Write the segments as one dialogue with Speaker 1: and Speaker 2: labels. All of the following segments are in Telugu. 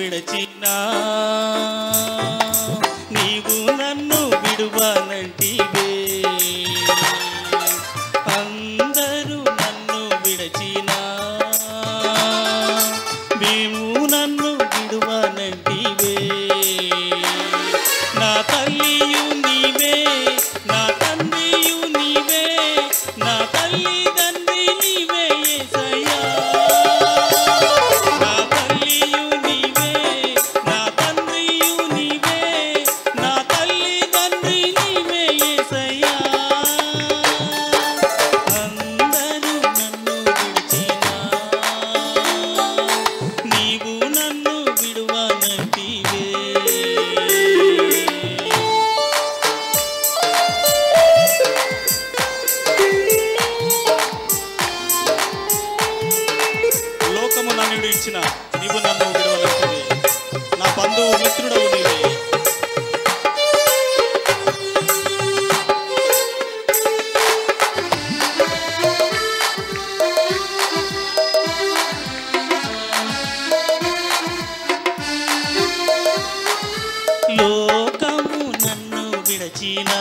Speaker 1: విడచినా నీవు నన్ను విడువనంటివే అందరూ నన్ను విడచినా నీవు నన్ను విడువనంటివే నా తల్లియు నీవే నా తండ్రియు నీవే నా తల్లి తండ్రి నీవే యేసయ్యా నా తల్లియు నీవే నా తండ్రియు నీవే నా తల్లి తండ్రి నీవే యేసయ్యా అందరూ నన్ను విడిచినా నీవు నన్ను విడువనంటివే లోకము నన్ను విడిచిన నీవు నన్ను విడవనంటివి నా బంధువు మిత్రుడవు నీవే లోకము నన్ను విడచినా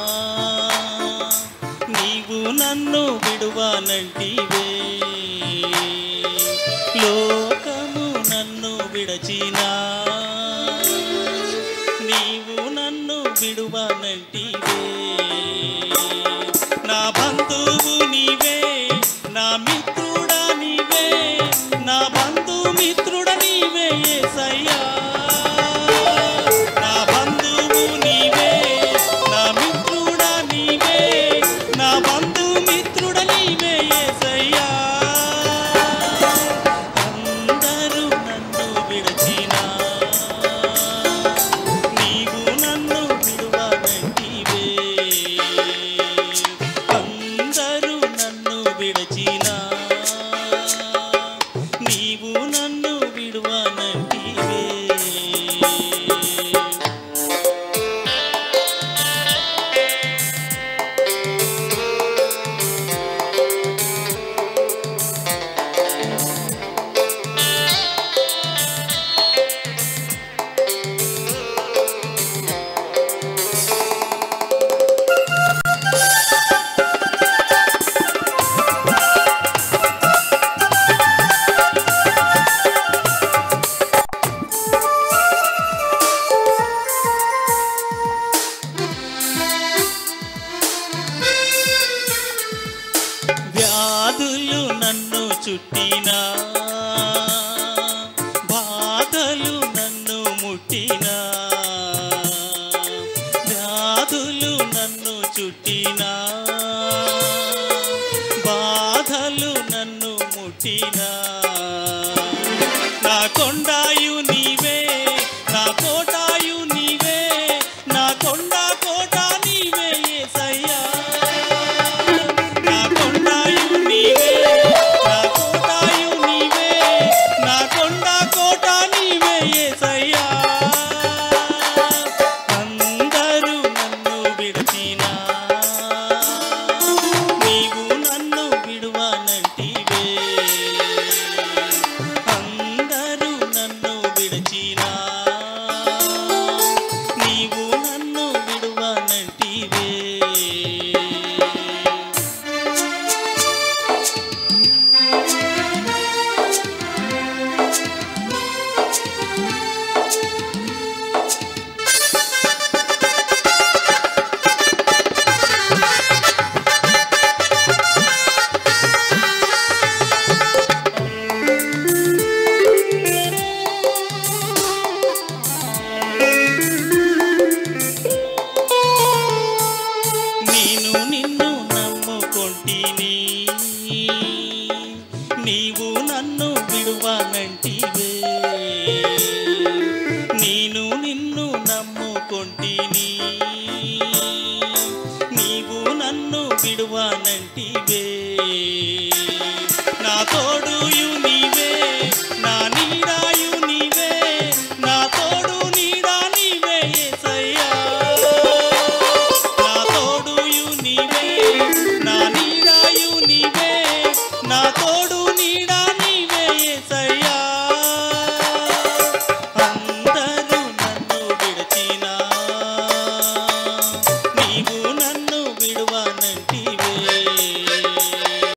Speaker 1: నీవు నన్ను విడువనంటివే లోకము నన్ను విడచినా నీవు నన్ను విడువనంటివే నా బంధువు నీవే నా మిత్రుడా నీవే నా బంధు మిత్రుడ నీవే యేసయ్యా